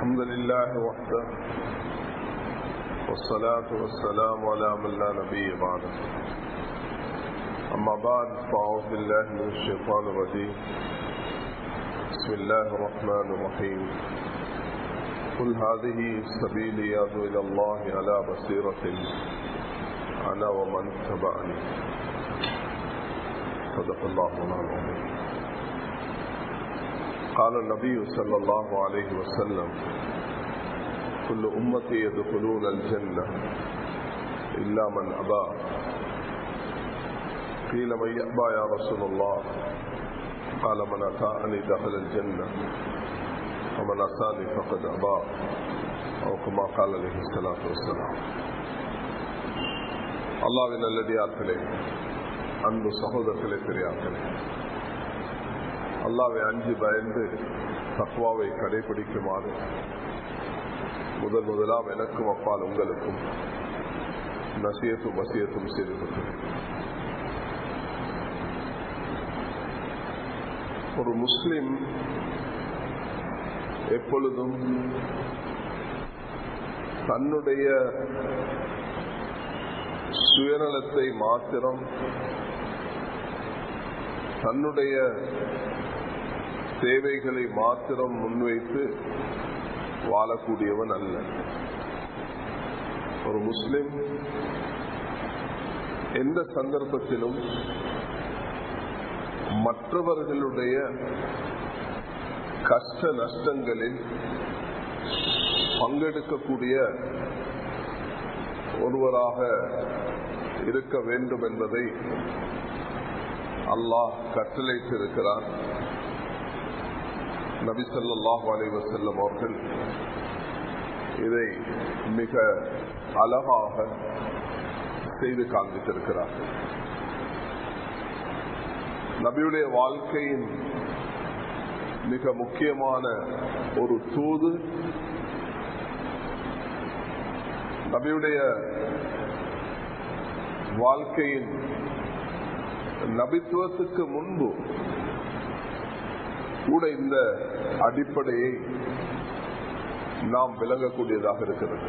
الحمد لله وحده والصلاة والسلام على من لا نبي بعده أما بعد فأعوذ بالله من الشيطان الرجيم بسم الله الرحمن الرحيم قل هذه سبيلي أدعو إلى الله على بصيرة أنا ومن تبعني صدق الله العظيم قال النبي صلى الله عليه وسلم كل أمتي يدخلون الجنة إلا من أبى قيل من يأبى يا رسول الله قال من أتاءني دخل الجنة ومن أتاني فقد أبى أو كما قال عليه الصلاة والسلام அல்லாவின் நல்லடியார்களே அன்பு சகோதரர்களே பெரியார்களே அல்லாவை அஞ்சு பயந்து தக்குவாவை கடைபிடிக்குமாறு முதல் முதலாம் எனக்கும் அப்பால் உங்களுக்கும் நசியத்தும் வசியத்தும் செய்து கொண்டேன் ஒரு முஸ்லிம் எப்பொழுதும் தன்னுடைய சுயநலத்தை மாத்திரம் தன்னுடைய தேவைகளை மாத்திரம் முன்வைத்து வாழக்கூடியவன் அல்ல ஒரு முஸ்லிம் எந்த சந்தர்ப்பத்திலும் மற்றவர்களுடைய கஷ்ட நஷ்டங்களில் பங்கெடுக்கக்கூடிய ஒருவராக இருக்க வேண்டும் என்பதை அல்லாஹ் கட்டளைத்திருக்கிறார் நபிசல்லாஹு அலைவசல்லம் அவர்கள் இதை மிக அழகாக செய்து காண்பித்திருக்கிறார்கள் நபியுடைய வாழ்க்கையின் மிக முக்கியமான ஒரு தூது நபியுடைய வாழ்க்கையின் நபித்துவத்துக்கு முன்பு கூட இந்த அடிப்படையை நாம் விளங்கக்கூடியதாக இருக்கிறது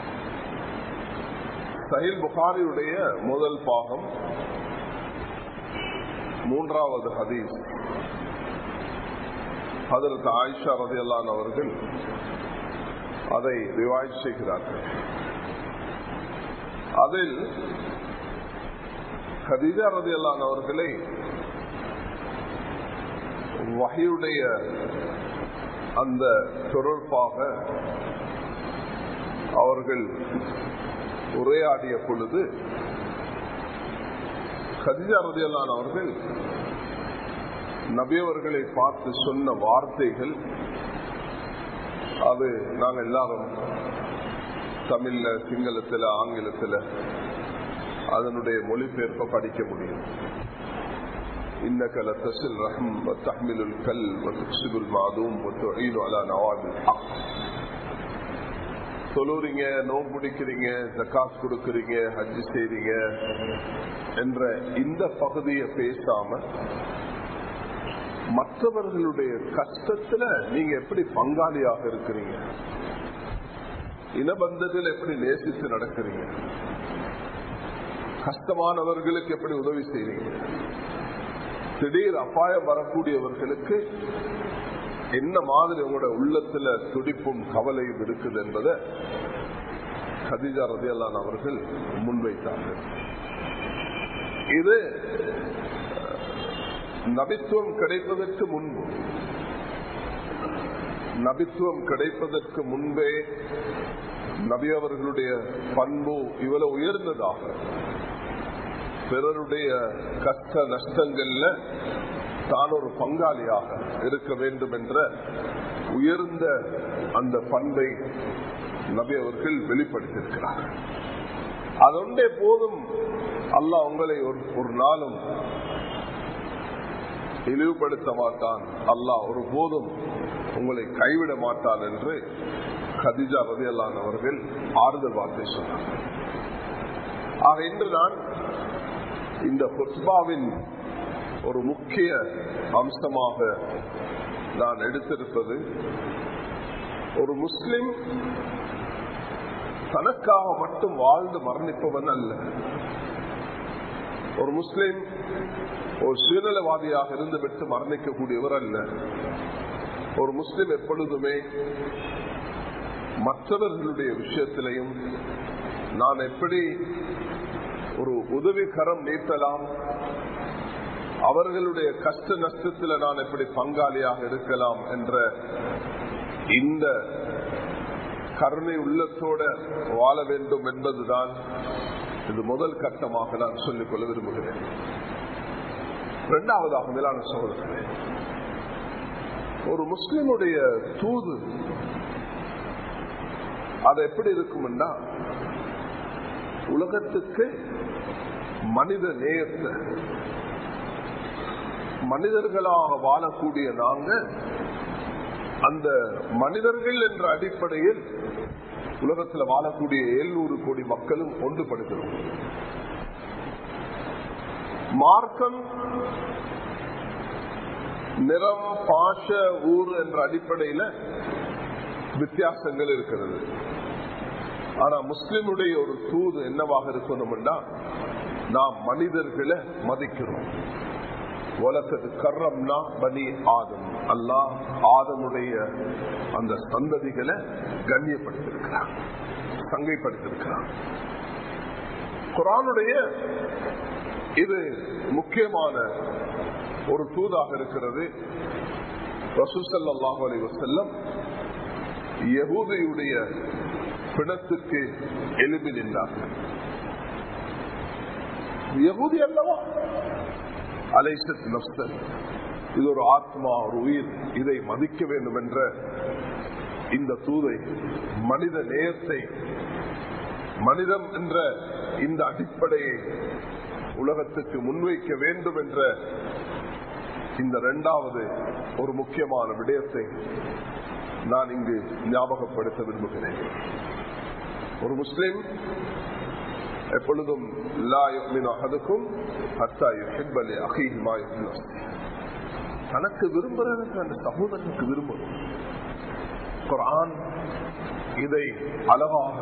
சஹில் புகாரியுடைய முதல் பாகம் மூன்றாவது ஹதீஸ் அதற்கு ஆயிஷா ரதையல்லான் அவர்கள் அதை ரிவாய்ட் செய்கிறார்கள் அதில் ஹதீஜா ரதையல்லான் அவர்களை வகையுடைய அந்த தொடர்பாக அவர்கள் உரையாடிய பொழுது கதிஜா ரதியல்லான் அவர்கள் நபியவர்களை பார்த்து சொன்ன வார்த்தைகள் அது நாங்கள் எல்லாரும் தமிழ்ல சிங்களத்துல ஆங்கிலத்துல அதனுடைய மொழிபெயர்ப்ப படிக்க முடியும் إنك لتصل رحم وتحمل الكل وتكسب المعدوم وتعين على نواب الحق தொழுறீங்க நோம்பு பிடிக்கிறீங்க ஜக்காஸ் கொடுக்கறீங்க ஹஜ் செய்றீங்க என்ற இந்த பகுதியை பேசாம மற்றவர்களுடைய கஷ்டத்துல நீங்க எப்படி பங்காளியாக இருக்கிறீங்க இனபந்தத்தில் எப்படி நேசித்து நடக்கிறீங்க கஷ்டமானவர்களுக்கு எப்படி உதவி செய்றீங்க திடீர் அபாயம் வரக்கூடியவர்களுக்கு என்ன மாதிரி உங்களோட உள்ளத்துல துடிப்பும் கவலையும் இருக்குது என்பதை கதிஜா ரதியல்லான் அவர்கள் முன்வைத்தார்கள் இது நபித்துவம் கிடைப்பதற்கு முன்பு நபித்துவம் கிடைப்பதற்கு முன்பே நபி அவர்களுடைய பண்பு இவ்வளவு உயர்ந்ததாக பிறருடைய கஷ்ட நஷ்டங்கள்ல தான் ஒரு பங்காளியாக இருக்க வேண்டும் என்ற உயர்ந்த அந்த பண்பை நபி அவர்கள் வெளிப்படுத்தியிருக்கிறார் அதொன்றே போதும் அல்லாஹ் உங்களை ஒரு நாளும் இழிவுபடுத்த மாட்டான் அல்லாஹ் ஒரு போதும் உங்களை கைவிட மாட்டான் என்று கதிஜா ரதியல்லான் அவர்கள் ஆறுதல் வார்த்தை சொன்னார் ஆக இன்று நான் இந்த புத்பாவின் ஒரு முக்கிய அம்சமாக நான் எடுத்திருப்பது ஒரு முஸ்லிம் தனக்காக மட்டும் வாழ்ந்து மரணிப்பவன் அல்ல ஒரு முஸ்லிம் ஒரு சுயநலவாதியாக இருந்து விட்டு மரணிக்கக்கூடியவர் அல்ல ஒரு முஸ்லிம் எப்பொழுதுமே மற்றவர்களுடைய விஷயத்திலையும் நான் எப்படி ஒரு உதவி கரம் நீட்டலாம் அவர்களுடைய கஷ்ட நஷ்டத்தில் நான் எப்படி பங்காளியாக இருக்கலாம் என்ற இந்த கருணை உள்ளத்தோட வாழ வேண்டும் என்பதுதான் இது முதல் கட்டமாக நான் சொல்லிக்கொள்ள விரும்புகிறேன் இரண்டாவதாக மேலான சோதனை ஒரு முஸ்லிமுடைய தூது அது எப்படி இருக்கும்னா உலகத்துக்கு மனித நேயத்தை மனிதர்களாக வாழக்கூடிய நாங்க அந்த மனிதர்கள் என்ற அடிப்படையில் உலகத்தில் வாழக்கூடிய எழுநூறு கோடி மக்களும் ஒன்றுபடுகிறோம் மார்க்கம் நிறம் பாஷ ஊர் என்ற அடிப்படையில் வித்தியாசங்கள் இருக்கிறது ஆனா முஸ்லிமுடைய ஒரு தூது என்னவாக இருக்கணும்னா நாம் மனிதர்களை மதிக்கிறோம் உலகத்து கர்ரம்னா பனி ஆதம் அல்லா ஆதமுடைய அந்த சந்ததிகளை கண்ணியப்படுத்திருக்கிறார் சங்கைப்படுத்திருக்கிறார் குரானுடைய இது முக்கியமான ஒரு தூதாக இருக்கிறது ரசூசல்லாஹு அலி வசல்லம் யகூதியுடைய பிணத்துக்கு எலும்பி நின்றார்கள் யகூதி அல்லவா அலைசத் நப்சல் இது ஒரு ஆத்மா ஒரு உயிர் இதை மதிக்க வேண்டும் என்ற இந்த தூதை மனித நேயத்தை மனிதம் என்ற இந்த அடிப்படையை உலகத்துக்கு முன்வைக்க வேண்டும் என்ற இந்த இரண்டாவது ஒரு முக்கியமான விடயத்தை நான் இங்கு ஞாபகப்படுத்த விரும்புகிறேன் ஒரு முஸ்லிம் எப்பொழுதும் தனக்கு விரும்புறதுக்கு அந்த சகோதரனுக்கு விரும்பணும் குரான் இதை அழகாக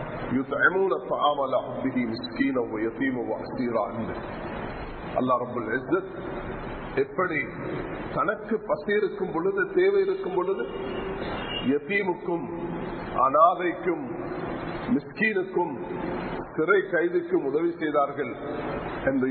அல்லா ரபுல் எப்படி தனக்கு பசி இருக்கும் பொழுது தேவை இருக்கும் பொழுது யத்தீமுக்கும் அனாதைக்கும் மிஸ்கீனுக்கும் சிறை கைதுக்கும் உதவி செய்தார்கள் என்று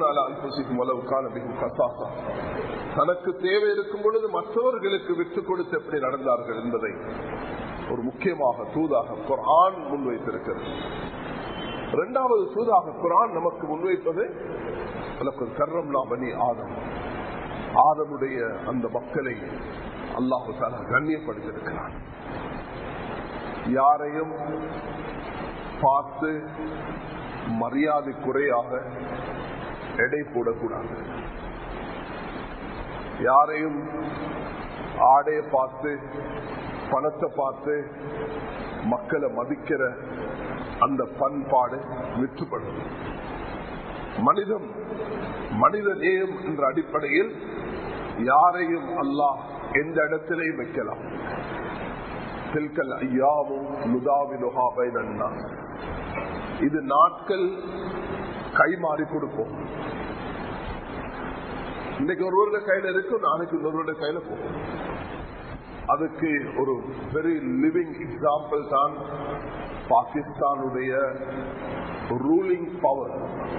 தனக்கு தேவை இருக்கும் பொழுது மற்றவர்களுக்கு விட்டுக் கொடுத்து எப்படி நடந்தார்கள் என்பதை ஒரு முக்கியமாக தூதாக குரான் முன்வைத்திருக்கிறது இரண்டாவது தூதாக குரான் நமக்கு முன்வைப்பது கர்ரம்னா பனி ஆதம் ஆதமுடைய அந்த மக்களை அல்லாஹு தாலா கண்ணியப்படுத்திருக்கிறான் யாரையும் பார்த்து மரியாதை குறையாக எடை போடக்கூடாது யாரையும் ஆடைய பார்த்து பணத்தை பார்த்து மக்களை மதிக்கிற அந்த பண்பாடு விற்றுப்படும் மனிதம் மனித நேயம் என்ற அடிப்படையில் யாரையும் அல்லாஹ் எந்த இடத்திலையும் வைக்கலாம் தில்கல் ஐயாவும் நுதாவிலுஹாபை நன்னா இது நாட்கள் கைமாறி கொடுப்போம் இன்னைக்கு ஒருவருடைய கையில இருக்கும் நாளைக்கு இன்னொருவருடைய கையில போகும் அதுக்கு ஒரு வெரி லிவிங் எக்ஸாம்பிள் தான் பாகிஸ்தானுடைய ரூலிங் பவர்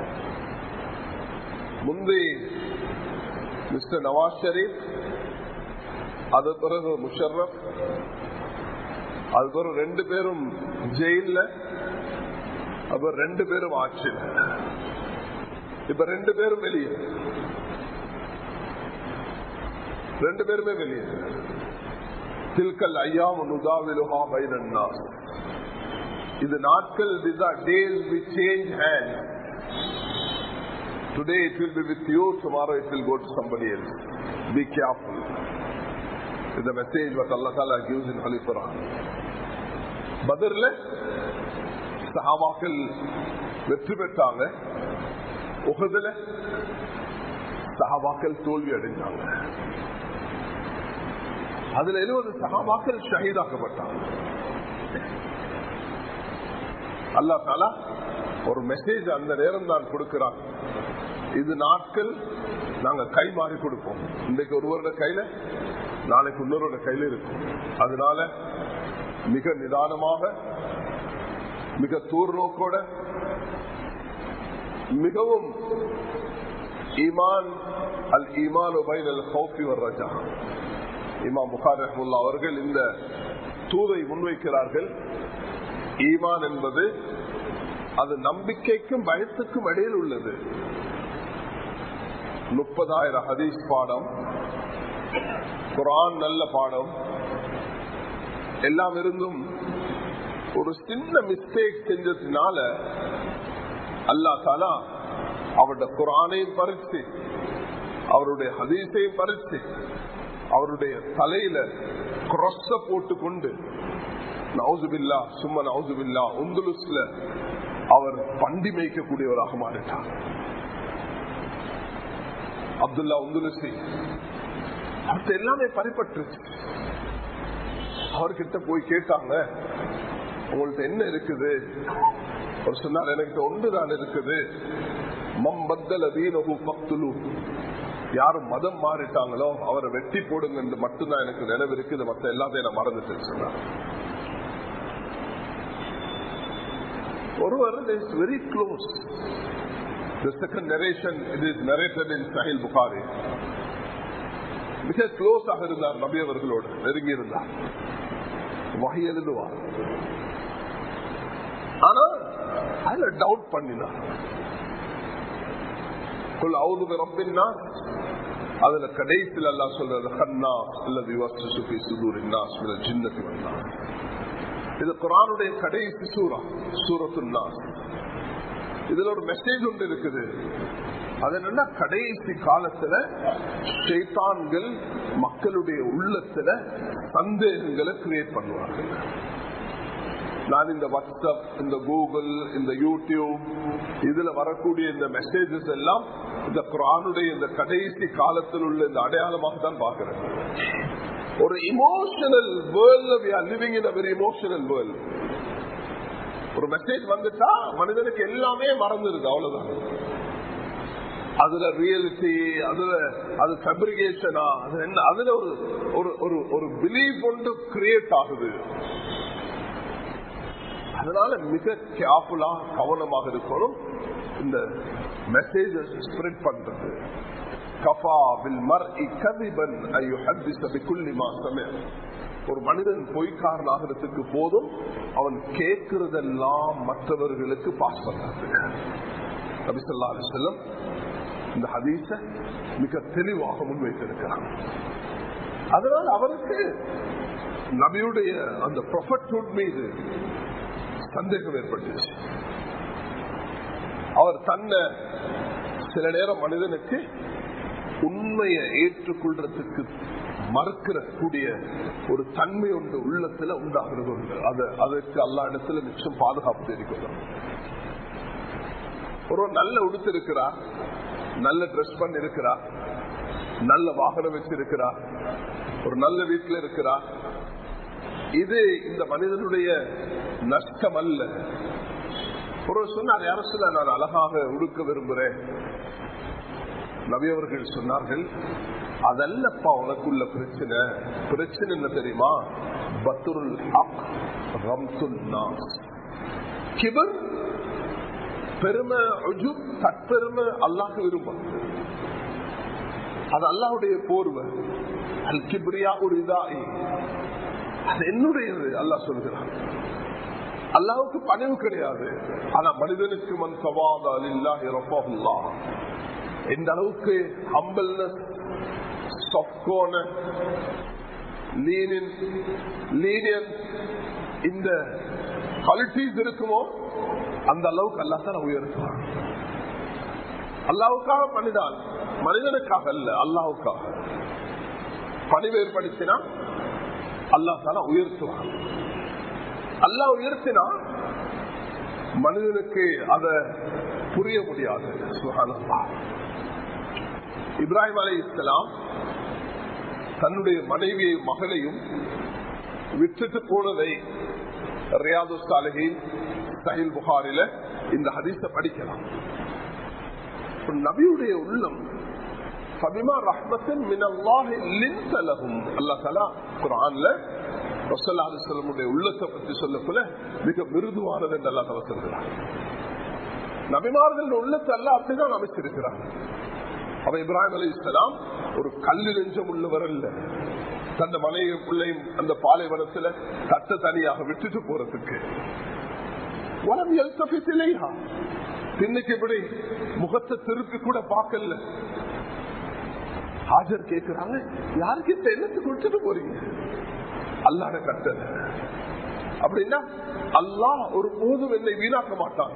முந்தி மிஸ்டர் நவாஸ் ஷரீப் அது பிறகு முஷர்ரப் அது பிறகு ரெண்டு பேரும் ஜெயில அப்ப ரெண்டு பேரும் ஆட்சி இப்ப ரெண்டு பேரும் வெளியே ரெண்டு பேருமே வெளியே தில்கல் ஐயாம் நுதாவிலுஹா பைரன்னா இது நாட்கள் days we change hand Today it will be with you, tomorrow it will go to somebody else. Be careful. It's the message what Allah Ta'ala gives in Holy Quran. பதர்ல சஹாபாக்கள் வெற்றி பெற்றாங்க உகதுல சஹாபாக்கள் தோல்வி அடைஞ்சாங்க அதுல எழுபது சகாபாக்கள் ஷஹீதாக்கப்பட்டாங்க அல்லா தாலா ஒரு மெசேஜ் அந்த நேரம் தான் கொடுக்கிறான் இது நாட்கள் நாங்க கை மாறி கொடுப்போம் இன்றைக்கு ஒருவரோட கையில நாளைக்கு இன்னொருவரோட கையில இருக்கும் அதனால மிக நிதானமாக மிக தூர்நோக்கோட மிகவும் ஈமான் அல் ஈமான் அல் ஹவுஃபி வர் ரஜா இமாம் புகார் ரஹமுல்லா அவர்கள் இந்த தூதை முன்வைக்கிறார்கள் ஈமான் என்பது அது நம்பிக்கைக்கும் பயத்துக்கும் இடையில் உள்ளது முப்பதாயிரம் ஹதீஸ் பாடம் குரான் நல்ல பாடம் எல்லாம் இருந்தும் ஒரு சின்ன மிஸ்டேக் செஞ்சதுனால அல்லா தாலா அவருடைய குரானையும் பறிச்சு அவருடைய ஹதீஸையும் பறிச்சு அவருடைய தலையில கிரொஸ போட்டு கொண்டு நவுசுபில்லா சும்மா நவுசுபில்லா உந்துலுஸ்ல அவர் பண்டி மேய்க்கக்கூடியவராக மாறிட்டார் அப்துல்லா உந்துலுசி அவர்கிட்ட எல்லாமே பறிப்பட்டுருச்சு அவர்கிட்ட போய் கேட்டாங்க உங்கள்ட்ட என்ன இருக்குது அவர் சொன்னார் எனக்கு ஒன்றுதான் இருக்குது மம்பத்தல் அதீனகு பக்துலு யாரும் மதம் மாறிட்டாங்களோ அவரை வெட்டி போடுங்க மட்டும்தான் எனக்கு நினைவு இருக்குது மத்த எல்லாத்தையும் நான் மறந்துட்டேன் சொன்னார் ஒருவர் is very close the second narration it is narrated in Sahih Bukhari மிக க்ளோஸாக இருந்தார் நபி அவர்களோடு நெருங்கி இருந்தார் வகை எழுதுவார் ஆனா அதுல டவுட் பண்ணினார் அதுல கடைசியில் அல்லா சொல்றது ஹன்னா அல்லது யுவஸ்து சுதூரின் ஜின்னதி வந்தா இது குரானுடைய கடைசி சூரா சூரத்து நாஸ் இதுல ஒரு மெசேஜ் ஒன்று இருக்குது அது என்னன்னா கடைசி காலத்துல சைத்தான்கள் மக்களுடைய உள்ளத்துல சந்தேகங்களை கிரியேட் பண்ணுவார்கள் நான் இந்த வாட்ஸ்அப் இந்த கூகுள் இந்த யூடியூப் இதுல வரக்கூடிய இந்த மெசேஜஸ் எல்லாம் இந்த குரானுடைய இந்த கடைசி காலத்தில் உள்ள இந்த அடையாளமாக தான் பாக்குறேன் ஒரு emotional world living in very emotional world ஒரு மெசேஜ் வந்துட்டா மனிதனுக்கு எல்லாமே மறந்துருது அவ்வளவுதான் அதுல ரியலிட்டி அதுல அது ஃபேப்ரிகேஷனா அது என்ன அதுல ஒரு ஒரு ஒரு பிலீவ் ஒன்று கிரியேட் ஆகுது அதனால மிக கேர்ஃபுல்லா கவனமாக இருக்கணும் இந்த மெசேஜ் ஸ்ப்ரெட் பண்றது கஃபா வில் மர் கதிபன் ஐயோ ஹத்திச பிக்குள்ளி மாசமே ஒரு மனிதன் பொய்க்காரன் ஆகிறதுக்கு போதும் அவன் கேட்கிறதெல்லாம் மற்றவர்களுக்கு பாஸ் பண்றது நபிசல்லா அலிசல்லம் இந்த ஹதீச மிக தெளிவாக முன்வைத்திருக்கிறான் அதனால் அவருக்கு நபியுடைய அந்த ப்ரொஃபட்ஹுட் மீது சந்தேகம் ஏற்பட்டுச்சு அவர் தன்னை சில நேரம் மனிதனுக்கு உண்மையை ஏற்றுக்கொள்றதுக்கு மறுக்கிற கூடிய ஒரு தன்மை ஒன்று உள்ளத்துல உண்டாகிறது உண்டு அது அதற்கு எல்லா இடத்துல நிச்சயம் பாதுகாப்பு தெரிவிக்கணும் ஒரு நல்ல உடுத்து இருக்கிறார் நல்ல ட்ரெஸ் பண்ணி இருக்கிறார் நல்ல வாகனம் வச்சிருக்கிறார் ஒரு நல்ல வீட்டில் இருக்கிறார் இது இந்த மனிதனுடைய நஷ்டம் அல்ல ஒரு சொன்னார் யார சொல்ல நான் அழகாக உடுக்க விரும்புறேன் நவியவர்கள் சொன்னார்கள் அதல்லப்பா உனக்குள்ள பிரச்சனை பிரச்சனை என்ன தெரியுமா பத்துருல் ஹக் ரம்சுல் நாஸ் கிபர் பெருமை தற்பெருமை அல்லாஹ் விரும்பும் அது அல்லாஹுடைய போர்வை அல் கிப்ரியா ஒரு இதாயி அது என்னுடையது அல்லாஹ் சொல்கிறான் அல்லாவுக்கு பணிவு கிடையாது ஆனா மனிதனுக்கு மண் சவாதா இல்லாஹி ரஃபஹுல்லா எந்த அளவுக்கு ஹம்பல்னஸ் சொஃப்கோன லீனின் லீனியன் இந்த குவாலிட்டிஸ் இருக்குமோ அந்த அளவுக்கு அல்லா தான் உயர்த்துவான் அல்லாவுக்காக பணிதான் மனிதனுக்காக அல்ல அல்லாவுக்காக பணிவு ஏற்படுத்தினா அல்லா தான உயர்த்துவான் அல்லா உயர்த்தினா மனிதனுக்கு அத புரிய முடியாது சுகானந்தா இப்ராஹிம் அலி இஸ்லாம் தன்னுடைய மனைவியை மகளையும் விட்டுட்டு போனதை ரியாது சாலகி சஹில் புகாரில இந்த ஹதீஸ படிக்கலாம் நபியுடைய உள்ளம் ஃபபிமா ரஹ்மத்தின் மினல்லாஹி லின்த லஹும் அல்லாஹ் தஆலா குர்ஆன்ல ரசூலுல்லாஹி அலைஹி வஸல்லம் உள்ளத்தை பத்தி சொல்லக்குள்ள மிக மிருதுவானது என்று அல்லாஹ் தஆலா சொல்கிறார் நபிமார்கள் உள்ளத்தை அல்லாஹ் அப்படிதான் அமைச்சிருக்கிறார் அவ இப்ராஹிம் அலி இஸ்லாம் ஒரு கல்லு நெஞ்சம் உள்ளவர் அல்ல தந்த மனைவியும் பிள்ளையும் அந்த பாலைவனத்துல தட்ட தனியாக விட்டுட்டு போறதுக்கு வரம் எழுத்தபித்திலேயா இன்னைக்கு இப்படி முகத்தை திருப்பி கூட பார்க்கல ஹாஜர் கேட்கிறாங்க யாருக்கிட்ட என்னத்துக்கு விட்டுட்டு போறீங்க அல்லாட கட்டளை அப்படின்னா அல்லாஹ் ஒரு போதும் என்னை வீணாக்க மாட்டான்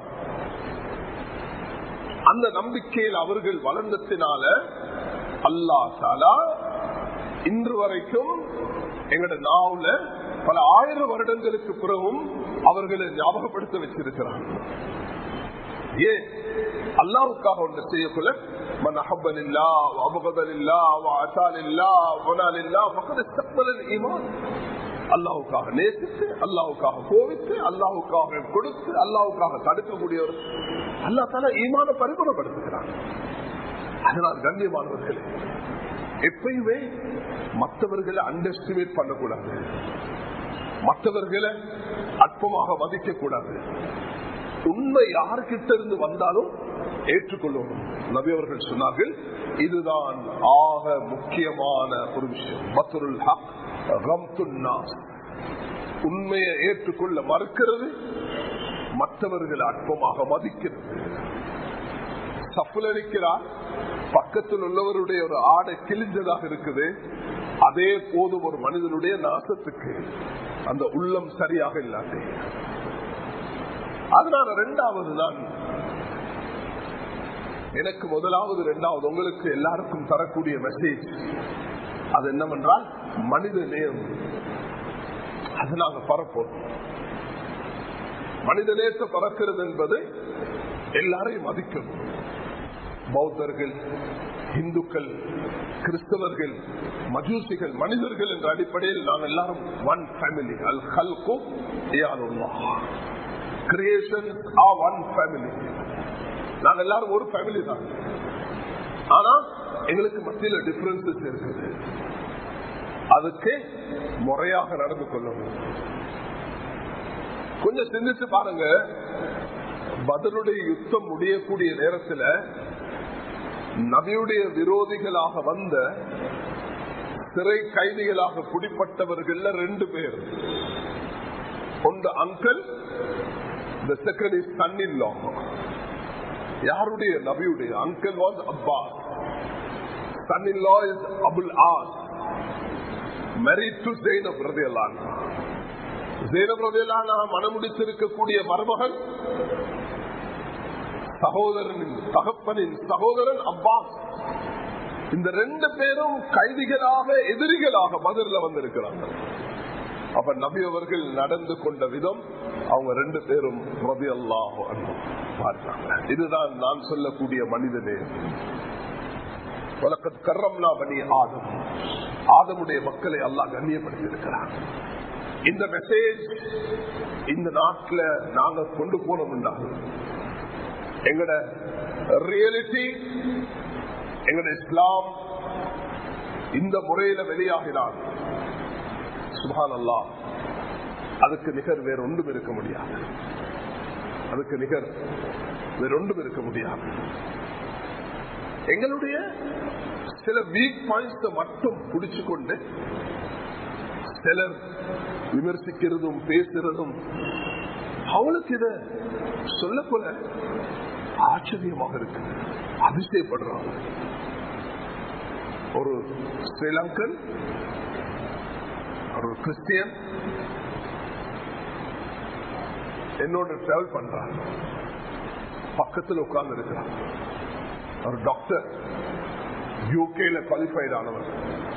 அந்த நம்பிக்கையில் அவர்கள் வளர்ந்ததினால அல்லா தாலா இன்று வரைக்கும் எங்கட நாவுல பல ஆயிரம் வருடங்களுக்கு பிறகும் அவர்களை ஞாபகப்படுத்த வச்சிருக்கிறாங்க ஏன் அல்லாவுக்காக ஒன்று செய்யக்குள்ள من أحب لله وأبغض لله وعسى لله ونا لله فقد استقبل الإيمان அல்லாவுக்காக நேசித்து அல்லாவுக்காக கோவித்து அல்லாவுக்காக கொடுத்து அல்லாவுக்காக தடுக்கக்கூடியவர் அல்லா தால ஈமான பரிபுறப்படுத்துகிறார் அதனால் கண்ணியமானவர்களே எப்பயுமே மற்றவர்களை அண்டர் எஸ்டிமேட் பண்ணக்கூடாது மற்றவர்களை அற்பமாக மதிக்க கூடாது உண்மை யாருக்கிட்ட இருந்து வந்தாலும் ஏற்றுக்கொள்ளணும் நபி அவர்கள் சொன்னார்கள் இதுதான் ஆக முக்கியமான ஒரு விஷயம் மத்துருல் ஹக் உண்மையை ஏற்றுக்கொள்ள மறுக்கிறது மற்றவர்களை அற்பமாக மதிக்கிறது சப்புலரிக்கிறார் பக்கத்தில் உள்ளவருடைய ஒரு ஆடை கிழிஞ்சதாக இருக்குது அதே போதும் ஒரு மனிதனுடைய நாசத்துக்கு அந்த உள்ளம் சரியாக இல்லாதே அதனால ரெண்டாவது நான் எனக்கு முதலாவது இரண்டாவது உங்களுக்கு எல்லாருக்கும் தரக்கூடிய மெசேஜ் அது என்னவென்றால் மனித நேயம் அது நாங்க பரப்போம் மனித நேயத்தை பறக்கிறது என்பது எல்லாரையும் மதிக்கணும் பௌத்தர்கள் இந்துக்கள் கிறிஸ்தவர்கள் மஜூசிகள் மனிதர்கள் என்ற அடிப்படையில் நாங்கள் எல்லாரும் ஒன் ஃபேமிலி அல் ஹல்கும் கிரியேஷன் ஆ ஒன் ஃபேமிலி நாங்க எல்லாரும் ஒரு ஃபேமிலி தான் ஆனா எங்களுக்கு மத்தியில டிஃபரன்சஸ் இருக்குது அதுக்கு முறையாக நடந்து கொள்ளணும் கொஞ்சம் சிந்திச்சு பாருங்க பதிலுடைய யுத்தம் முடியக்கூடிய நேரத்தில் நபியுடைய விரோதிகளாக வந்த சிறை கைதிகளாக குடிப்பட்டவர்கள் ரெண்டு பேர் ஒன்று uncle the second is son in law யாருடைய நபியுடைய uncle was Abbas son in law is Abul As married to Zainab ரதியல்லான் ஜெயினப் ரதியல்லான் மனமுடித்திருக்கக்கூடிய மருமகன் சகோதரனின் தகப்பனின் சகோதரன் அப்பாஸ் இந்த ரெண்டு பேரும் கைதிகளாக எதிரிகளாக பதில வந்திருக்கிறாங்க அப்ப நபி அவர்கள் நடந்து கொண்ட விதம் அவங்க ரெண்டு பேரும் ரவி அல்லாஹ் பார்த்தாங்க இதுதான் நான் சொல்லக்கூடிய மனிதனே வழக்கத் கர்ரம்னா பணி ஆதம் ஆதமுடைய மக்களை அல்லாஹ் கண்ணியப்படுத்தி இருக்கிறார் இந்த மெசேஜ் இந்த நாட்டில் நாங்க கொண்டு போனோம் எங்கட ரியாலிட்டி எங்கட இஸ்லாம் இந்த முறையில வெளியாகினார் சுபான் அல்லா அதுக்கு நிகர் வேற ஒன்றும் இருக்க முடியாது அதுக்கு நிகர் வேற ஒன்றும் இருக்க முடியாது எங்களுடைய சில வீக் பாயிண்ட்ஸ் மட்டும் பிடிச்சு கொண்டு சிலர் விமர்சிக்கிறதும் பேசுறதும் அவளுக்கு இத சொல்ல போல ஆச்சரியமாக இருக்கு அதிசயப்படுறாங்க ஒரு ஸ்ரீலங்கன் ஒரு கிறிஸ்டியன் என்னோட டிராவல் பண்றாங்க பக்கத்தில் உட்கார்ந்து இருக்கிறார் ஒரு டாக்டர் யூகேல குவாலிஃபைட் ஆனவர்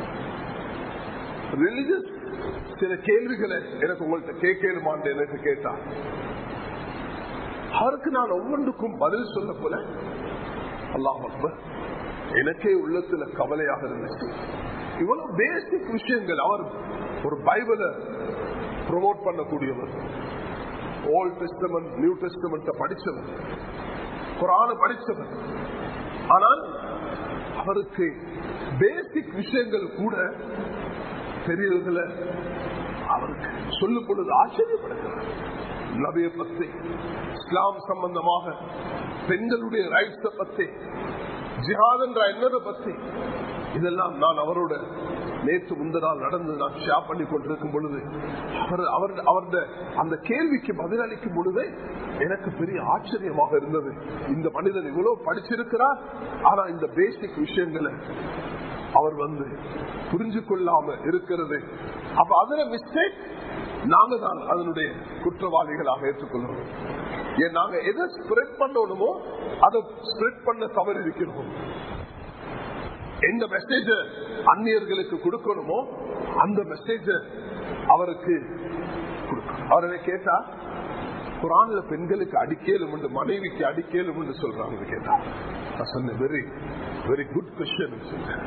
ரிலிஜியஸ் சில கேள்விகளை எனக்கு உங்கள்கிட்ட கேட்கலுமான்னு எனக்கு கேட்டார் அவருக்கு நான் ஒவ்வொன்றுக்கும் பதில் சொல்ல போல அல்லாஹ் அக்பர் எனக்கே உள்ளத்துல கவலையாக இருந்துச்சு இவ்வளவு பேசிக் விஷயங்கள் அவர் ஒரு பைபிளை ப்ரொமோட் பண்ணக்கூடியவர் ஓல்ட் டெஸ்டமெண்ட் நியூ டெஸ்டமெண்ட் படிச்சவர் குரான படிச்சவர் ஆனால் அவருக்கு பேசிக் விஷயங்கள் கூட பெரியவர்களை அவருக்கு சொல்லும் பொழுது ஆச்சரியப்படுகிறார் நபியை பத்தி இஸ்லாம் சம்பந்தமாக பெண்களுடைய ரைட்ஸ பத்தி ஜிஹாத் என்ற என்னதை பத்தி இதெல்லாம் நான் அவரோட நேற்று முந்த நாள் நடந்து நான் ஷேர் பண்ணி கொண்டிருக்கும் பொழுது அவர் அவர் அவருடைய அந்த கேள்விக்கு பதிலளிக்கும் பொழுது எனக்கு பெரிய ஆச்சரியமாக இருந்தது இந்த மனிதன் இவ்வளவு படிச்சிருக்கிறார் ஆனா இந்த பேசிக் விஷயங்களை அவர் வந்து புரிஞ்சு கொள்ளாம இருக்கிறது அப்ப அதுல மிஸ்டேக் நாங்க தான் அதனுடைய குற்றவாளிகளாக ஏற்றுக்கொள்றோம் ஏன் நாங்க எதை ஸ்ப்ரெட் பண்ணணுமோ அதை ஸ்ப்ரெட் பண்ண தவறு இருக்கிறோம் எந்த மெசேஜ அந்நியர்களுக்கு கொடுக்கணுமோ அந்த மெசேஜ அவருக்கு கொடுக்கணும் அவரை கேட்டா குரான்ல பெண்களுக்கு அடிக்கலும் உண்டு மனைவிக்கு அடிக்கலும் உண்டு சொல்றாங்க கேட்டா நான் சொன்னேன் வெரி வெரி குட் கொஸ்டின் சொன்னேன்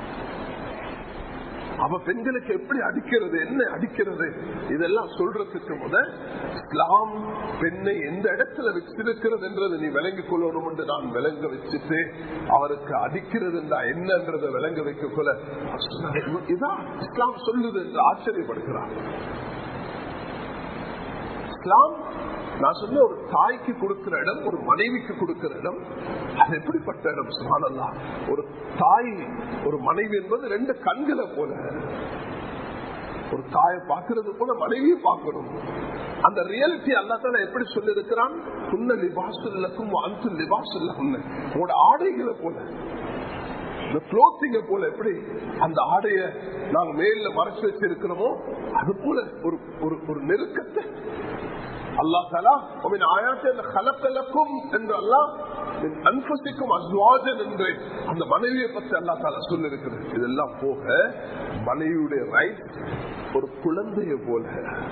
அவ பெண்களுக்கு எப்படி அடிக்கிறது என்ன அடிக்கிறது இதெல்லாம் சொல்றதுக்கு முத இஸ்லாம் பெண்ணை எந்த இடத்துல வச்சிருக்கிறது என்றதை நீ விளங்கிக் கொள்ளணும் என்று நான் விளங்க வச்சுட்டு அவருக்கு அடிக்கிறது என்றா என்னன்றதை விளங்க வைக்க கொள்ள இதான் இஸ்லாம் சொல்லுது என்று ஆச்சரியப்படுகிறார் இஸ்லாம் நான் சொன்ன ஒரு தாய்க்கு கொடுக்கிற இடம் ஒரு மனைவிக்கு கொடுக்கிற இடம் அது எப்படிப்பட்ட இடம் சுமானல்லா ஒரு தாய் ஒரு மனைவி என்பது ரெண்டு கண்களை போல ஒரு தாயை பார்க்கறது போல மனைவியை பார்க்கணும் அந்த ரியாலிட்டி அல்லாத்தால எப்படி சொல்லி இருக்கிறான் புன்ன லிபாசுல்லக்கும் அந்து லிபாசுல்ல உங்களோட ஆடைகளை போல இந்த குளோத்திங்க போல எப்படி அந்த ஆடைய நாங்க மேல மறைச்சு வச்சிருக்கிறோமோ அது போல ஒரு ஒரு நெருக்கத்தை அல்லா தலா என்று அல்லா அன்பசிக்கும் அஸ்வாஜன் என்று அந்த மனைவியை பற்றி அல்லா தாலா சொல்லி இருக்கிறது இதெல்லாம் போக மனைவியுடைய ரைட் ஒரு குழந்தைய போல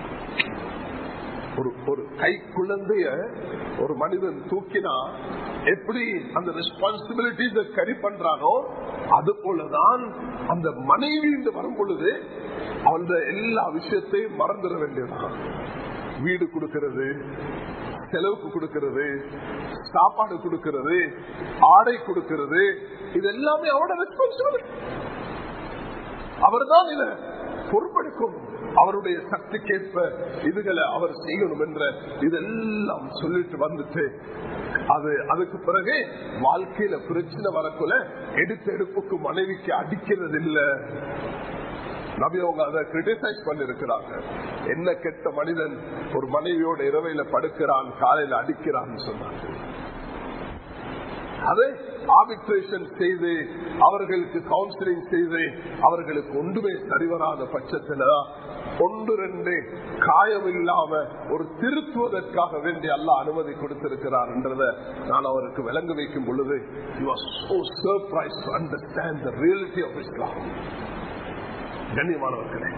ஒரு ஒரு கை குழந்தைய ஒரு மனிதன் தூக்கினா எப்படி அந்த ரெஸ்பான்சிபிலிட்டிஸ கரி பண்றானோ அது போலதான் அந்த மனைவி வரும் பொழுது அந்த எல்லா விஷயத்தையும் மறந்துட வேண்டியதான் வீடு கொடுக்கிறது செலவுக்கு கொடுக்கிறது சாப்பாடு கொடுக்கிறது ஆடை கொடுக்கிறது இது எல்லாமே அவரோட ரெஸ்பான்சிபிலிட்டி அவர் தான் இத பொறுப்பெடுக்கும் அவருடைய சக்திக்கேற்ப இதுகளை அவர் செய்யணும் என்ற இதெல்லாம் சொல்லிட்டு வந்துட்டு அது அதுக்கு பிறகு வாழ்க்கையில பிரச்சனை வரக்குள்ள எடுத்த எடுப்புக்கு மனைவிக்கு அடிக்கிறது இல்லை நபி அவங்க அதை கிரிட்டிசைஸ் பண்ணிருக்கிறாங்க என்ன கெட்ட மனிதன் ஒரு மனைவியோட இரவையில படுக்கிறான் காலையில அடிக்கிறான்னு சொன்னாங்க அதை ஆபிட்ரேஷன் செய்து அவர்களுக்கு கவுன்சிலிங் செய்து அவர்களுக்கு ஒன்றுமே சரிவராத பட்சத்துல ஒன்று ரெண்டு காயம் இல்லாம ஒரு திருத்துவதற்காக வேண்டி அல்ல அனுமதி கொடுத்திருக்கிறார் என்றத நான் அவருக்கு விளங்க வைக்கும் பொழுது understand the reality of Islam கண்ணியமானவர்களே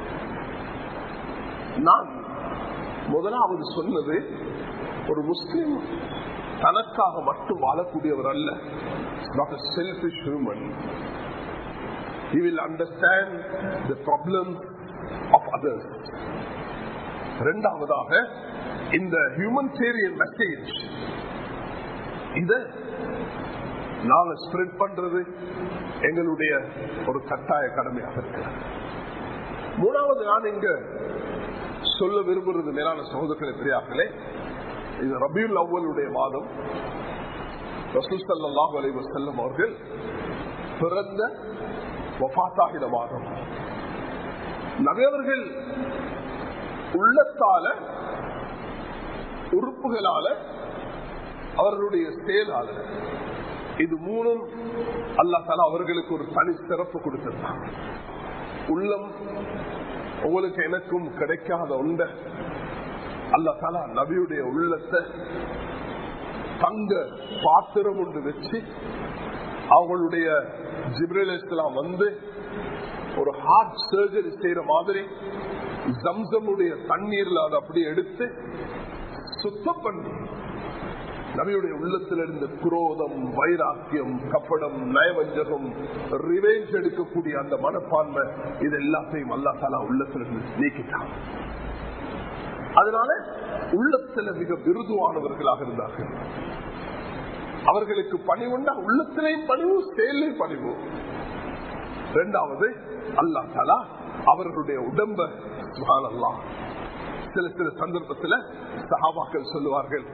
நான் முதலாவது சொன்னது ஒரு முஸ்லிம் தனக்காக மட்டும் வாழக்கூடியவர் அல்ல not selfish human he will understand the problems of others இரண்டாவதாக இந்த ஹியூமனிடேரியன் மெசேஜ் இத நாங்க ஸ்ப்ரெட் பண்றது எங்களுடைய ஒரு கட்டாய கடமையாக இருக்கிறது மூணாவது நான் இங்க சொல்ல விரும்புறது மேலான சகோதரர்களை பெரியார்களே இது ரபியுல் அவ்வளுடைய மாதம் ரசூல் சல்லாஹ் அலி வசல்லம் அவர்கள் பிறந்த வபாத்தாகின மாதம் நகையவர்கள் உள்ளத்தால உறுப்புகளால அவர்களுடைய செயலால இது மூணும் அல்லா தலா அவர்களுக்கு ஒரு தனி சிறப்பு கொடுத்திருந்தாங்க உள்ளம் உங்களுக்கு எனக்கும் கிடைக்காத உண்ட அல்லா தலா நபியுடைய உள்ளத்தை தங்க பாத்திரம் ஒன்று வச்சு அவங்களுடைய ஜிப்ரேலாம் வந்து ஒரு ஹார்ட் சர்ஜரி செய்யற மாதிரி ஜம்சமுடைய தண்ணீர்ல அதை அப்படியே எடுத்து சுத்தம் பண்ணி நபியுடைய உள்ளத்தில் இருந்த குரோதம் வைராக்கியம் கப்படம் நயவஞ்சகம் ரிவேஞ்ச் எடுக்கக்கூடிய அந்த மனப்பான்மை இது எல்லாத்தையும் அல்லா தாலா உள்ளத்திலிருந்து நீக்கிட்டான் அதனால உள்ளத்துல மிக விருதுவானவர்களாக இருந்தார்கள் அவர்களுக்கு பணிவுண்டா உள்ளத்திலையும் பணிவு செயலையும் பணிவு இரண்டாவது அல்லா தாலா அவர்களுடைய உடம்ப சுகானல்லா சில சில சந்தர்ப்பத்தில் சஹாபாக்கள் சொல்லுவார்கள்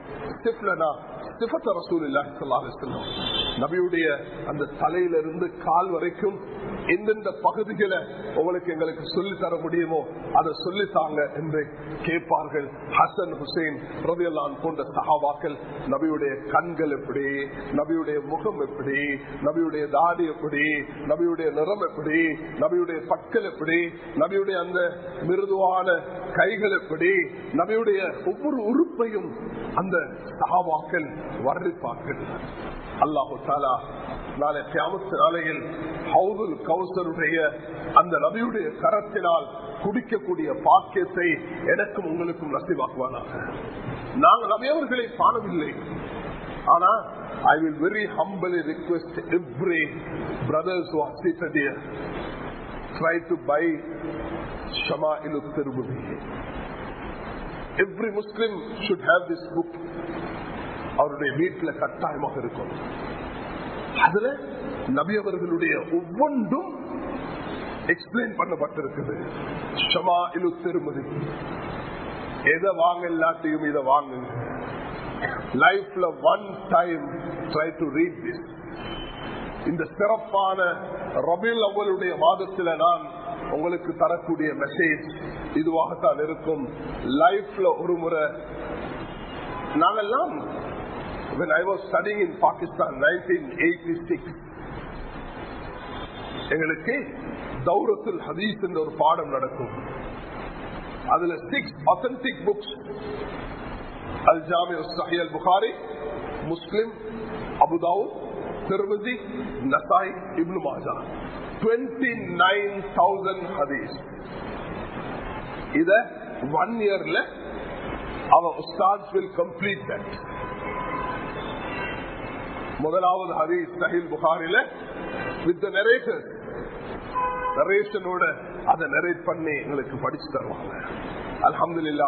நபியுடைய அந்த தலையிலிருந்து கால் வரைக்கும் எந்தெந்த பகுதிகளை உங்களுக்கு எங்களுக்கு சொல்லி தர முடியுமோ அதை சொல்லித்தாங்க என்று கேட்பார்கள் ஹசன் ஹுசைன் ரவியல்லான் போன்ற சஹாபாக்கள் நபியுடைய கண்கள் எப்படி நபியுடைய முகம் எப்படி நபியுடைய தாடி எப்படி நபியுடைய நிறம் எப்படி நபியுடைய பற்கள் எப்படி நபியுடைய அந்த மிருதுவான கைகள் எப்படி நபியுடைய ஒவ்வொரு உறுப்பையும் அந்த சகாபாக்கள் வர்ணிப்பார்கள் அல்லாஹு தாலா நாளை கியாமத்து நாளையில் ஹவுதுல் கௌசருடைய அந்த நபியுடைய கரத்தினால் குடிக்கக்கூடிய பாக்கியத்தை எனக்கும் உங்களுக்கும் நசிவாக்குவானாக நாங்கள் நபியவர்களை காணவில்லை ஆனா I will very humbly request every brothers who are seated here try to buy Shama'il Tirmidhi. Every Muslim should have this book. அவருடைய வீட்டில் கட்டாயமாக இருக்கும் அதுல நபி அவர்களுடைய ஒவ்வொன்றும் எக்ஸ்பிளைன் பண்ணப்பட்டிருக்குது ஷமா இலு திருமதி எதை வாங்க எல்லாத்தையும் இதை வாங்குங்க லைஃப்ல one time try to read this இந்த சிறப்பான ரபில் அவளுடைய மாதத்தில் நான் உங்களுக்கு தரக்கூடிய மெசேஜ் இதுவாகத்தான் இருக்கும் லைஃப்ல ஒரு முறை நாங்கெல்லாம் when I was studying in Pakistan 1986 எங்களுக்கு தௌரத்துல் ஹதீஸ் என்ற ஒரு பாடம் நடக்கும் அதுல சிக்ஸ் அத்தன்டிக் புக்ஸ் அல் ஜாமி சஹி அல் புகாரி முஸ்லிம் அபுதாவுத் திருமதி நசாய் இப்னு மாஜா 29,000 ஹதீஸ் இத ஒன் இயர்ல our ustads will complete that முதலாவது ஹதீஸ் சஹில் புகாரில வித் நரேட்டர் நரேஷனோட அதை நரேட் பண்ணி எங்களுக்கு படிச்சு தருவாங்க அல்ஹம்துலில்லா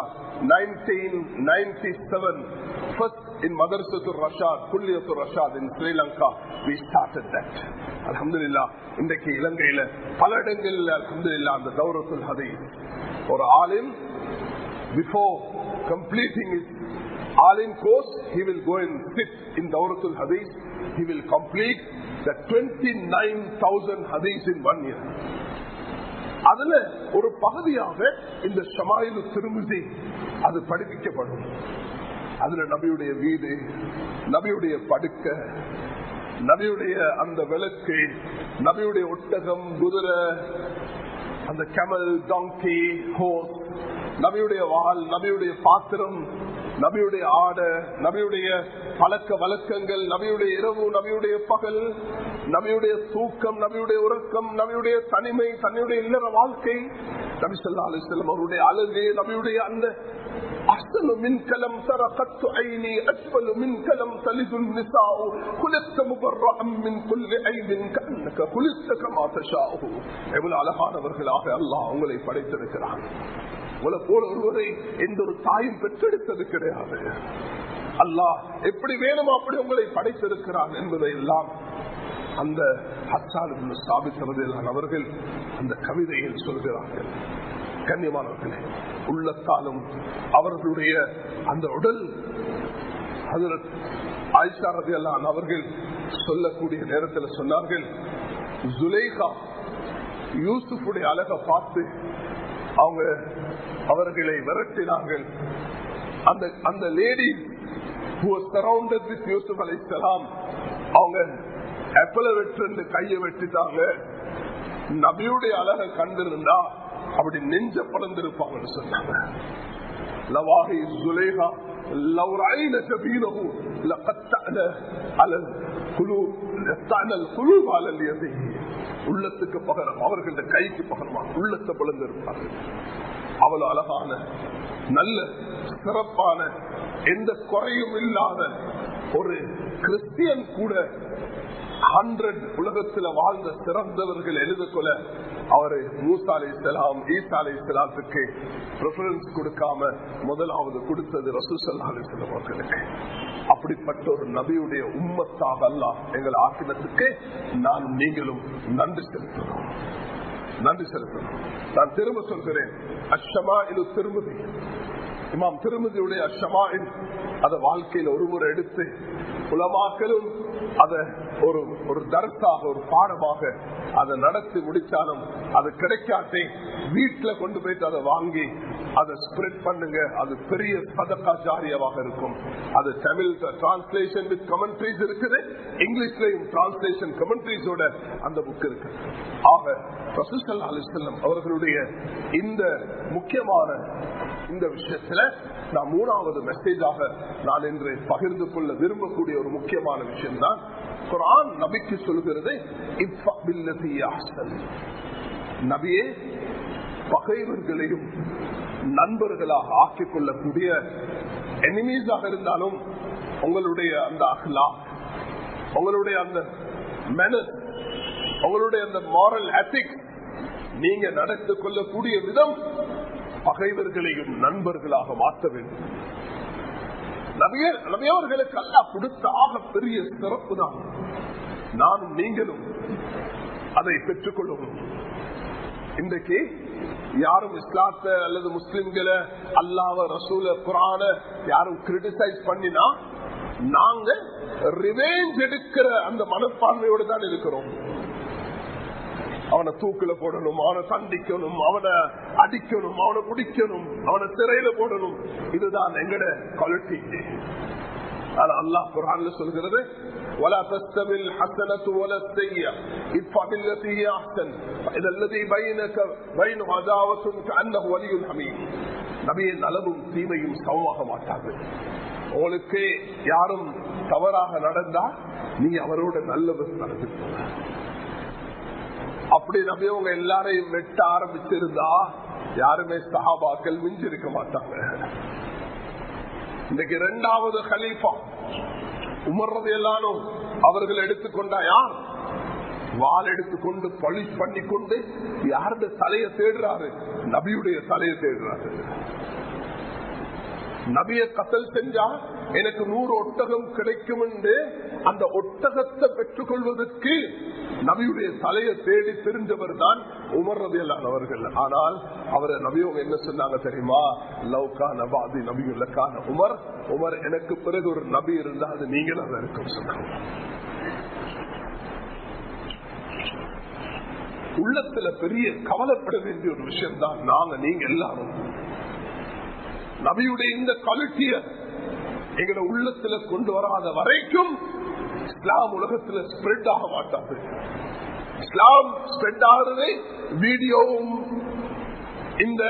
1997 first in Madrasatul Rashad Kulliyatul Rashad in Sri Lanka we started that அல்ஹம்துலில்லா இன்றைக்கு இலங்கையில பல இடங்களில் அல்ஹம்துலில்லா அந்த தௌரத்துல் ஹதீஸ் ஒரு ஆலிம் before completing his alim course he will go and sit in Dawratul Hadith he will complete the 29,000 hadith in one year அதுல ஒரு பகுதியாக இந்த ஷமாயிலு திருமிதி அது படிப்பிக்கப்படும் அதுல நபியுடைய வீடு நபியுடைய படுக்க நபியுடைய அந்த விளக்கு நபியுடைய ஒட்டகம் குதிரை அந்த கமல் டாங்கி ஹோஸ் நபியுடைய வால் நபியுடைய பாத்திரம் நபியுடைய ஆட நபியுடைய பழக்க வழக்கங்கள் நபியுடைய இரவு நபியுடைய பகல் நபியுடைய தூக்கம் நபியுடைய உறக்கம் நபியுடைய தனிமை தன்னுடைய இல்லற வாழ்க்கை நபி சொல்லா அலிஸ்லம் அவருடைய அழகு நபியுடைய அந்த أحسن منك لم تر قط عيني أسفل منك لم تلد النساء خلقت مبرأ من كل عيب كأنك خلقت كما تشاء எவ்வளவு அழகானவர்களாக அல்லாஹ் உங்களை படைத்திருக்கிறான் உங்களை போல ஒருவரை எந்த ஒரு தாயும் பெற்றெடுத்தது கிடையாது அல்லாஹ் எப்படி வேணுமோ அப்படி உங்களை படைத்திருக்கிறான் என்பதை எல்லாம் அந்த ஹசான் ஸ்தாபிக்கிறது அவர்கள் அந்த கவிதையில் சொல்கிறார்கள் கண்ணியமானவர்களே உள்ளத்தாலும் அவர்களுடைய அந்த உடல் ஆயிஷா ரதி அல்லான் அவர்கள் சொல்லக்கூடிய நேரத்தில் சொன்னார்கள் ஜுலேகா யூசுஃபுடைய அழக பார்த்து அவங்க அவர்களை விரட்டினார்கள் அந்த அந்த லேடி சரௌண்டட் வித் யூசுப் அலை அவங்க எப்பல வெட்டு கையை வெட்டிட்டாங்க நபியுடைய அழக கண்டிருந்தா அப்படி நெஞ்ச பறந்திருப்பாங்கன்னு சொன்னாங்க லவாஹி சுலேகா لو رأينا جبينه لقطعنا على القلوب لقطعنا القلوب على اليدين உள்ளத்துக்கு பகரம் அவர்கள கைக்கு பகரமா உள்ளத்தை பிளந்து இருப்பார்கள் அவ்வளவு அழகான நல்ல சிறப்பான எந்த குறையும் இல்லாத ஒரு கிறிஸ்டியன் கூட ஹண்ட்ரட் உலகத்துல வாழ்ந்த சிறந்தவர்கள் எழுதக்கொள்ள அவரு மூசா அலை இஸ்லாம் ஈசா அலை இஸ்லாத்துக்கு ப்ரிஃபரன்ஸ் கொடுக்காம முதலாவது கொடுத்தது ரசூசல்லா அலிஸ்லாம் அவர்களுக்கு அப்படிப்பட்ட ஒரு நபியுடைய உம்மத்தாக அல்ல எங்கள் ஆக்கினத்துக்கு நான் நீங்களும் நன்றி செலுத்தணும் நன்றி செலுத்தணும் நான் திரும்ப சொல்கிறேன் அஷமா இது திருமதி இமாம் திருமதியுடைய அஷமா அத வாழ்க்கையில் ஒரு முறை எடுத்து உலமாக்களும் அத ஒரு ஒரு தரசாக ஒரு பாடமாக அதை நடத்தி முடிச்சாலும் அது கிடைக்காட்டே வீட்டுல கொண்டு போயிட்டு அதை வாங்கி அதை ஸ்ப்ரெட் பண்ணுங்க அது பெரிய சதக்கா ஜாரியாவாக இருக்கும் அது தமிழ் டிரான்ஸ்லேஷன் வித் கமெண்ட்ரிஸ் இருக்குது இங்கிலீஷ்லயும் டிரான்ஸ்லேஷன் கமெண்ட்ரிஸோட அந்த புக் இருக்கு ஆக ரசூசல்லா அலிசல்லம் அவர்களுடைய இந்த முக்கியமான இந்த விஷயத்துல நான் மூணாவது மெசேஜாக நான் இன்று பகிர்ந்து கொள்ள விரும்பக்கூடிய ஒரு முக்கியமான விஷயம் தான் குரான் நபிக்கு சொல்கிறது நபியே பகைவர்களையும் நண்பர்களாக ஆக்கிக் கொள்ளக்கூடிய எனிமீஸாக இருந்தாலும் உங்களுடைய அந்த அஹ்லா உங்களுடைய அந்த மெனஸ் உங்களுடைய அந்த மாரல் எத்திக்ஸ் நீங்க நடந்து கொள்ளக்கூடிய விதம் பகைவர்களையும் நண்பர்களாக மாற்ற வேண்டும் நபியவர்களுக்கு அல்ல கொடுத்த ஆக பெரிய சிறப்பு தான் நானும் நீங்களும் அதை பெற்றுக் கொள்ளவும் இன்றைக்கு யாரும் இஸ்லாத்த அல்லது முஸ்லிம்களை அல்லாவ ரசூல குரான யாரும் கிரிட்டிசைஸ் பண்ணினா நாங்க ரிவேஞ்ச் எடுக்கிற அந்த மனப்பான்மையோடு தான் இருக்கிறோம் அவனை தூக்கில போடணும் அவனை தண்டிக்கணும் அவனை அடிக்கணும் அவனை குடிக்கணும் அவனை சிறையில போடணும் இதுதான் எங்கட குவாலிட்டி ஆனா அல்லாஹ் குரான்ல சொல்கிறது ولا تستوي الحسنة ولا السيئة ادفع بالتي هي أحسن إذا الذي بينك بينه عداوة كأنه ولي حميد நபியின் அளவும் தீமையும் சமமாக மாட்டாது உங்களுக்கு யாரும் தவறாக நடந்தா நீங்க அவரோட நல்லவர் நடந்து அப்படி நபி உங்க எல்லாரையும் வெட்ட ஆரம்பிச்சிருந்தா யாருமே சஹாபாக்கள் மிஞ்சிருக்க மாட்டாங்க இன்னைக்கு இரண்டாவது ஹலீஃபா உமர்றது எல்லாரும் அவர்கள் எடுத்துக்கொண்டா யார் வால் எடுத்துக்கொண்டு பழி பண்ணி கொண்டு யாருடைய தலையை தேடுறாரு நபியுடைய தலையை தேடுறாரு நபிய கத்தல் செஞ்சா எனக்கு நூறு ஒட்டகம் கிடைக்கும் என்று அந்த ஒட்டகத்தை பெற்றுக் கொள்வதற்கு நபியுடைய தலையை தேடி தெரிஞ்சவர் தான் உமர் ரதியல்லானவர்கள் ஆனால் அவர் நபியவங்க என்ன சொன்னாங்க தெரியுமா லவ்கா நபாதி நபியுள்ளக்கான உமர் உமர் எனக்கு பிறகு ஒரு நபி இருந்தா அது நீங்களும் இருக்கும் சொன்னாங்க உள்ளத்துல பெரிய கவலைப்பட வேண்டிய ஒரு விஷயம் தான் நாங்க நீங்க எல்லாரும் நபியுடைய இந்த குவாலிட்டிய எங்களை உள்ளத்துல கொண்டு வராத வரைக்கும் இஸ்லாம் உலகத்துல ஸ்ப்ரெட் ஆக மாட்டாது இஸ்லாம் ஸ்ப்ரெட் ஆகிறது வீடியோவும் இந்த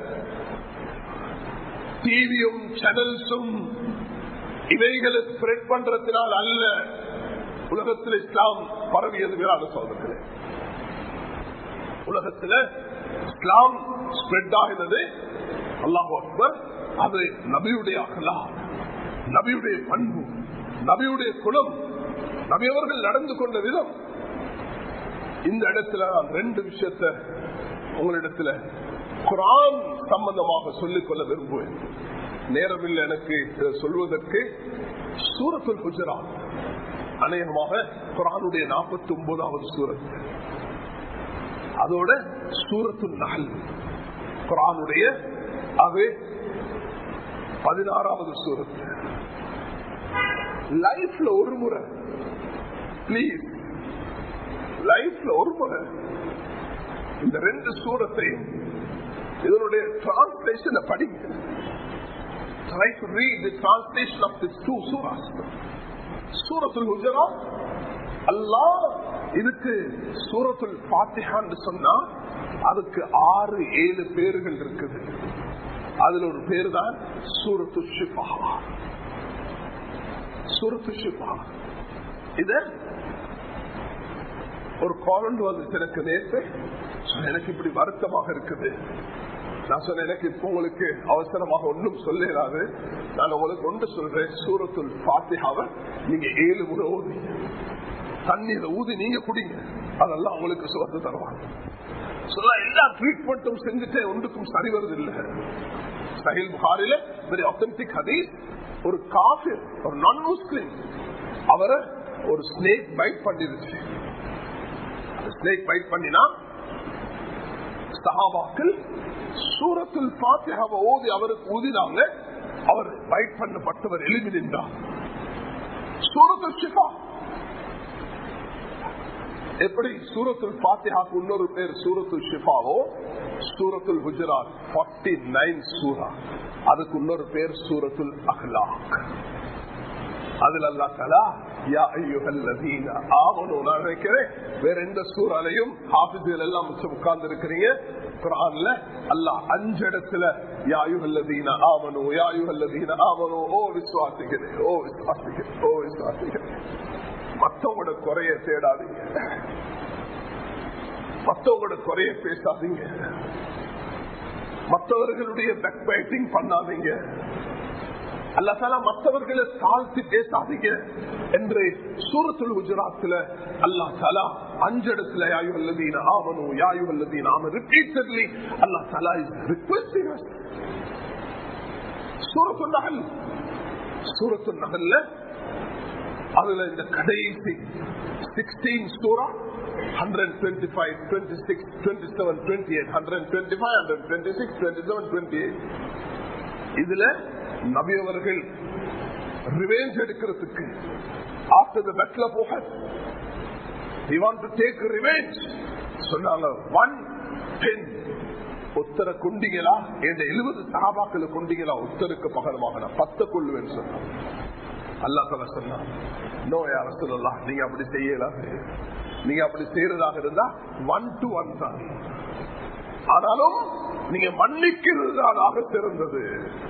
டிவியும் சேனல்ஸும் இவைகளை ஸ்ப்ரெட் பண்றதுனால் அல்ல உலகத்தில் இஸ்லாம் பரவியது வேறான சோதனை உலகத்தில் இஸ்லாம் ஸ்ப்ரெட் ஆகிறது அல்லாஹ் அக்பர் அது நபியுடைய அகலா நபியுடைய பண்பு நபியுடைய குலம் நபியவர்கள் நடந்து கொண்ட விதம் இந்த இடத்துல நான் ரெண்டு விஷயத்த உங்களிடத்துல குரான் சம்பந்தமாக சொல்லிக் கொள்ள விரும்புவேன் நேரமில்லை எனக்கு சொல்வதற்கு சூரத்துல் குஜராத் அநேகமாக குரானுடைய நாற்பத்தி ஒன்பதாவது சூரத் அதோட சூரத்து நகல் குரானுடைய அது பதினாறாவது சூரத் லைஃப்ல ஒரு முறை பிளீஸ் லைஃப்ல ஒரு முறை இந்த ரெண்டு சூரத்தையும் இதனுடைய டிரான்ஸ்லேஷனை படிங்க try to read the translation of these two surahs சூரத்துல் குஜராத் அல்லாஹ் இதுக்கு சூரத்துல் பாத்திஹான்னு சொன்னா அதுக்கு ஆறு ஏழு பேர்கள் இருக்குது அதுல ஒரு பேர் தான் சூரத்து ஷிபா சூரத்து ஷிபா இத ஒரு காலண்ட் வந்து எனக்கு நேற்று எனக்கு இப்படி வருத்தமாக இருக்குது நான் சொன்னேன் எனக்கு இப்ப உங்களுக்கு அவசரமாக ஒன்றும் சொல்லலாது நான் உங்களுக்கு ஒன்று சொல்றேன் சூரத்துல் பாத்தியாவை நீங்க ஏழு முறை ஊதி தண்ணீரை ஊதி நீங்க குடிங்க அதெல்லாம் உங்களுக்கு சுகத்து தருவாங்க சொல்ல எல்லா ட்ரீட்மெண்ட்டும் செஞ்சுட்டே ஒன்றுக்கும் சரி வருது இல்ல சஹில் புகாரில வெரி ஆத்தன்டிக் ஹதீஸ் ஒரு காஃபி ஒரு நான் முஸ்லிம் அவரை ஒரு ஸ்னேக் பைட் பண்ணிருச்சு ஸ்னேக் பைட் பண்ணினா சஹாபாக்கள் சூரத்தில் பாத்தியாவை ஓதி அவருக்கு ஊதினாங்க அவர் பைட் பண்ணப்பட்டவர் எழுதி நின்றார் சூரத்தில் ஷிஃபா எப்படி சூரத்துல் பாத்தியாக்கு இன்னொரு பேர் சூரத்துல் ஷிஃபாவோ சூரத்துல் குஜராத் ஃபார்ட்டி நைன் சூரா அதுக்கு இன்னொரு பேர் சூரத்துல் அஹ்லாக் அதுல அல்லா தலா யா ஐயுகல்லதீன ஆவணும் நான் நினைக்கிறேன் வேற எந்த சூறாலையும் ஹாபிதுகள் எல்லாம் மிச்சம் உட்கார்ந்து இருக்கிறீங்க குரான்ல அல்லாஹ் அஞ்சு இடத்துல யாயுகல்லதீன ஆவணும் யாயுகல்லதீன ஆவணும் ஓ விசுவாசிக்கிறே ஓ விசுவாசிக்கிறே ஓ விசுவாசிக்கிறே மத்தவங்களோட குறைய தேடாதீங்க மத்தவங்களோட குறைய பேசாதீங்க மற்றவர்களுடைய பேக் பைட்டிங் பண்ணாதீங்க அல்லா மற்றவர்களை தாழ்த்தி பேசாதீங்க என்று சூரத்துல் குஜராத்தில் அல்லா தாலா அஞ்சு இடத்துல யாயு அல்லதீன ஆவணும் யாயு அல்லதீன ஆம ரிப்பீட்டட்லி அல்லா தாலா இஸ் ரிக்வெஸ்டிங் சூரத்து நகல் சூரத்து நகல்ல அதுல இந்த கடைசி சிக்ஸ்டீன் சூரா 125, 26, 27, 28, 125, 126, 27, 28. இதுல நபியவர்கள் ரிவேஞ்ச் எடுக்கிறதுக்கு ஆஃப்டர் த பெட்ல போக he want to take revenge சொன்னாங்க ஒன் டென் உத்தர கொண்டீங்களா என்ற எழுபது சகாபாக்களை கொண்டீங்களா உத்தருக்கு பகரமாக நான் பத்த கொள்ளுவேன் சொன்னாங்க அல்லா தலா சொன்னா நோ யார சொல்லலாம் நீங்க அப்படி செய்யலாம் நீங்க அப்படி செய்யறதாக இருந்தா ஒன் டு ஒன் தான் ஆனாலும் நீங்க மன்னிக்கிறதாக சிறந்தது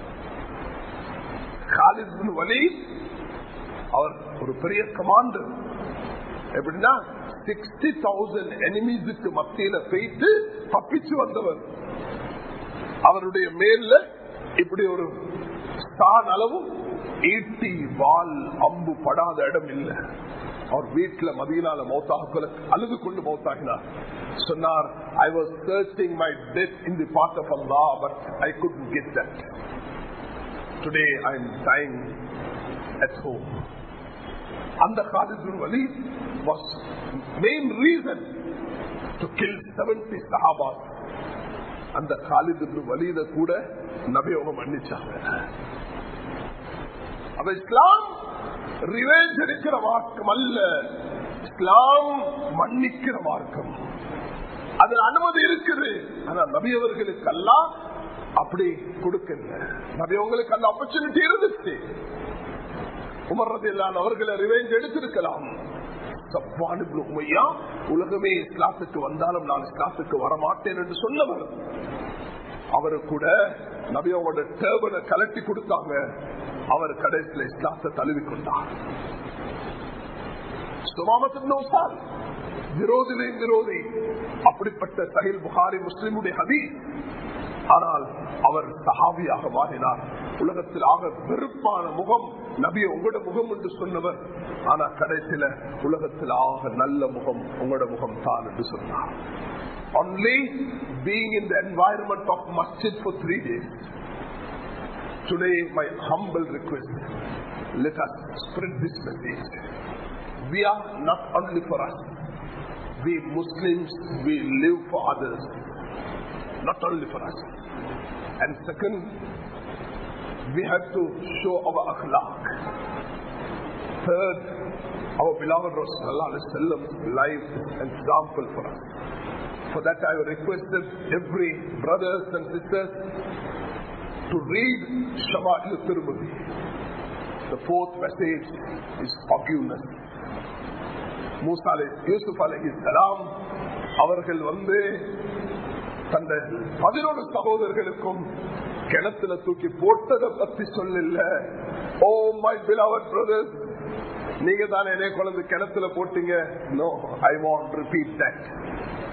காலித் வலி அவர் ஒரு பெரிய கமாண்டர் எப்படின்னா சிக்ஸ்டி தௌசண்ட் எனிமீஸுக்கு மத்தியில போயிட்டு தப்பிச்சு வந்தவர் அவருடைய மேல இப்படி ஒரு ஸ்தான் அளவும் ஈட்டி வால் அம்பு படாத இடம் இல்லை அவர் வீட்டுல மதியனால மௌத்தாக அழுது கொண்டு மௌத்தாகினார் சொன்னார் I was searching my death in the path of Allah but I could get that today I am dying at home அந்த காலிதுல் வலி was main reason to kill seventy sahabas அந்த காலிது வலியில கூட நபியோகம் மன்னிச்சாங்க அப்ப இஸ்லாம் ரிவேஞ்ச் எடுக்கிற மார்க்கம் அல்ல இஸ்லாம் மன்னிக்கிற மார்க்கம் அதுல அனுமதி இருக்குது ஆனா நபியவர்களுக்கு எல்லாம் அப்படி கொடுக்கல நபியவங்களுக்கு அந்த ஆப்பர்ச்சுனிட்டி இருந்துச்சு உமர்றது இல்லாத அவர்களை ரிவேஞ்ச் எடுத்திருக்கலாம் உலகமே இஸ்லாத்துக்கு வந்தாலும் நான் இஸ்லாத்துக்கு வரமாட்டேன் என்று சொன்னவர் அவரு கூட நபியோட டேபனை கலட்டி கொடுத்தாங்க அவர் கடைசியில் இஸ்லாத்தை தழுவி கொண்டார் விரோதிலே விரோதி அப்படிப்பட்ட சஹில் புகாரி முஸ்லிமுடைய ஹதி ஆனால் அவர் சஹாபியாக மாறினார் உலகத்தில் ஆக வெறுப்பான முகம் நபிய உங்களோட முகம் என்று சொன்னவர் ஆனா கடைசியில உலகத்தில் ஆக நல்ல முகம் உங்களோட முகம் தான் என்று சொன்னார் only being in the environment of masjid for three days. Today, my humble request, let us spread this message. We are not only for us. We Muslims, we live for others. Not only for us. And second, we have to show our akhlaq. Third, our beloved Rasulullah life example for us. For that I requested every brothers and sisters to read Shama'il Tirmidhi. The fourth message is forgiveness. மூசா யூசுப் அலஹி சலாம் அவர்கள் வந்து தந்த பதினொரு சகோதரர்களுக்கும் கிணத்துல தூக்கி போட்டதை பத்தி சொல்லல ஓ மை பிலவர் பிரதர்ஸ் நீங்க தானே என்னை குழந்தை கிணத்துல போட்டீங்க no I want repeat that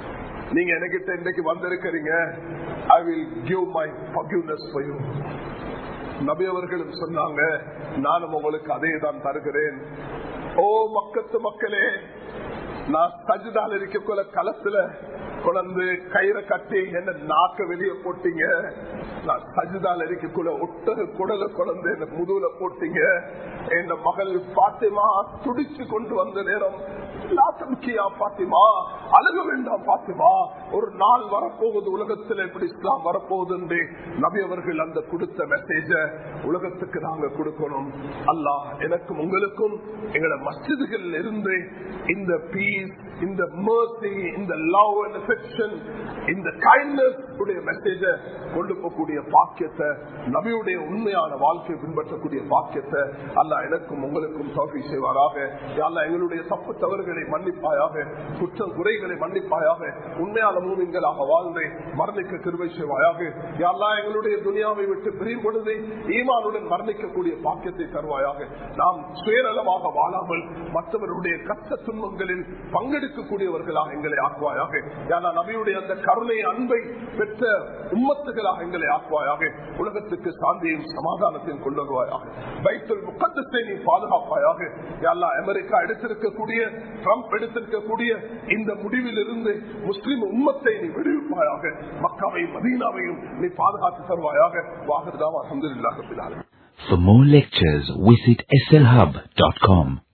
நீங்க என்கிட்ட இன்னைக்கு வந்திருக்கிறீங்க I will give my forgiveness for you நபி அவர்களும் சொன்னாங்க நானும் உங்களுக்கு அதே தான் தருகிறேன் ஓ மக்கத்து மக்களே நான் சஜிதால் இருக்கக்குள்ள களத்துல குழந்து கயிறை கட்டி என்ன நாக்க வெளியே போட்டீங்க நான் சஜிதால் இருக்கக்குள்ள ஒட்டகு குடல குழந்தை என்ன முதுகுல போட்டீங்க என் மகள் பாத்திமா துடிச்சு கொண்டு வந்த நேரம் லாத்தம்கியா பாத்திமா அழக வேண்டாம் பாத்திமா ஒரு நாள் வரப்போகுது உலகத்தில் எப்படி இஸ்லாம் வரப்போகுது என்று நபி அவர்கள் அந்த கொடுத்த மெசேஜ உலகத்துக்கு நாங்க கொடுக்கணும் அல்லாஹ் எனக்கும் உங்களுக்கும் எங்களோட மஸ்ஜிதுகள் இருந்து இந்த பீஸ் இந்த mercy இந்த லவ் அண்ட் affection இந்த கைண்ட்னஸ் உடைய மெசேஜ கொண்டு போகக்கூடிய பாக்கியத்தை நபியுடைய உண்மையான வாழ்க்கையை பின்பற்றக்கூடிய பாக்கியத்தை அல்ல எனக்கும் உங்களுக்கும் தோல்வி செய்வாராக அல்ல எங்களுடைய தப்பு தவறுகளை மன்னிப்பாயாக குற்றம் குறைகளை மன்னிப்பாயாக உண்மையான மூவிங்களாக வாழ்ந்து மரணிக்க கிருவை செய்வாயாக யாரெல்லாம் எங்களுடைய துனியாவை விட்டு பிரியும் பொழுது ஈமானுடன் மரணிக்கக்கூடிய பாக்கியத்தை தருவாயாக நாம் சுயநலமாக வாழாமல் மற்றவருடைய கஷ்ட துன்பங்களில் பங்கெடுக்கக்கூடியவர்களாக எங்களை ஆக்குவாயாக யாரா நபியுடைய அந்த கருணை அன்பை பெற்ற உம்மத்துகளாக எங்களை ஆக்குவாயாக உலகத்துக்கு சாந்தியும் சமாதானத்தையும் கொண்டு வருவாயாக பைத்தல் முக்கத்தத்தை நீ பாதுகாப்பாயாக யாரா அமெரிக்கா எடுத்திருக்கக்கூடிய ட்ரம்ப் எடுத்திருக்கக்கூடிய இந்த முடிவில் இருந்து முஸ்லிம் உம்மத்தை நீ விடுவிப்பாயாக மக்காவையும் மதீனாவையும் நீ பாதுகாத்து தருவாயாக வாகர்தாவா அஹமதுல்லாஹ் For more lectures, visit slhub.com.